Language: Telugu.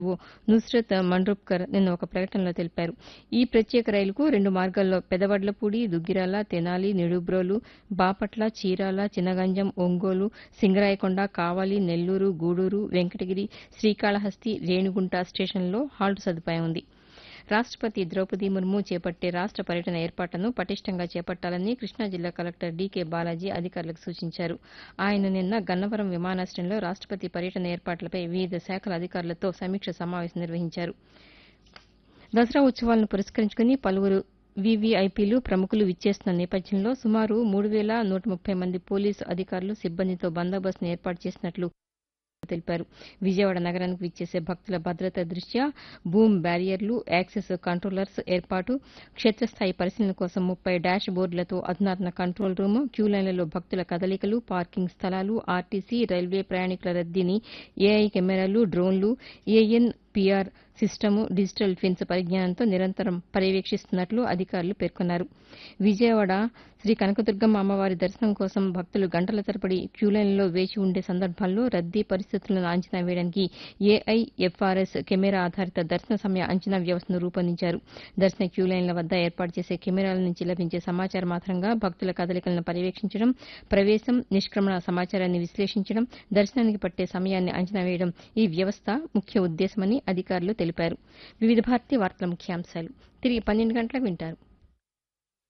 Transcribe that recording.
ఓ నుస్రత్ మండ్రుప్కర్ నిన్న ఒక ప్రకటనలో తెలిపారు ఈ ప్రత్యేక రైలుకు రెండు మార్గాల్లో పెదవడ్లపూడి దుగ్గిరాల తెనాలి నిడుబ్రోలు బాపట్ల చీరాల చినగంజం ఒంగోలు సింగరాయకొండ కావలి నెల్లూరు గూడూరు వెంకటగిరి శ్రీకాళహస్తి రేణిగుంట స్టేషన్లలో హాల్ట్ సదుపాయం ఉంది రాష్టపతి ద్రౌపది ముర్ము చేపట్టే రాష్ట పర్యటన ఏర్పాట్లను పటిష్టంగా చేపట్టాలని కృష్ణా జిల్లా కలెక్టర్ డీకే బాలాజీ అధికారులకు సూచించారు ఆయన నిన్న గన్నవరం విమానాశయంలో రాష్టపతి పర్యటన ఏర్పాట్లపై వివిధ శాఖల అధికారులతో సమీక్ష సమావేశం నిర్వహించారు దసరా ఉత్సవాలను పురస్కరించుకుని పలువురు వీవీఐపీలు ప్రముఖులు విచ్చేస్తున్న నేపథ్యంలో సుమారు మూడు వేల నూట ముప్పై మంది పోలీసు అధికారులు సిబ్బందితో బందోబస్తును ఏర్పాటు చేసినట్లు తెలిపారు విజయవాడ నగరానికి విచ్చేసే భక్తుల భద్రత దృష్ట్యా బూమ్ బ్యారియర్లు యాక్సెస్ కంట్రోలర్స్ ఏర్పాటు క్షేత్రస్థాయి పరిశీలన కోసం ముప్పై డాష్ బోర్డులతో అధునాతన కంట్రోల్ రూమ్ క్యూలైన్లలో భక్తుల కదలికలు పార్కింగ్ స్థలాలు ఆర్టీసీ రైల్వే ప్రయాణికుల రద్దీని ఏఐ కెమెరాలు డ్రోన్లు A N P R system digital twins పరిజ్ఞానంతో నిరంతరం పర్యవేక్షిస్తున్నట్లు అధికారులు పేర్కొన్నారు విజయవాడ శ్రీ కనకదుర్గమ్మ అమ్మవారి దర్శనం కోసం భక్తులు గంటల తరబడి క్యూలైన్లలో వేచి ఉండే సందర్భాల్లో రద్దీ పరిస్థితులను అంచనా వేయడానికి ఏఐఎఫ్ఆర్ఎస్ కెమెరా ఆధారిత దర్శన సమయ అంచనా వ్యవస్థను రూపొందించారు దర్శన క్యూలైన్ల వద్ద ఏర్పాటు చేసే కెమెరాల నుంచి లభించే సమాచారం ఆధారంగా భక్తుల కదలికలను పర్యవేక్షించడం ప్రవేశం నిష్క్రమణ సమాచారాన్ని విశ్లేషించడం దర్శనానికి పట్టే సమయాన్ని అంచనా వేయడం ఈ వ్యవస్థ ముఖ్య ఉద్దేశమని అధికారులు తెలిపారు వివిధ భారతి వార్తల ముఖ్యాంశాలు తిరిగి పన్నెండు గంటలకు వింటారు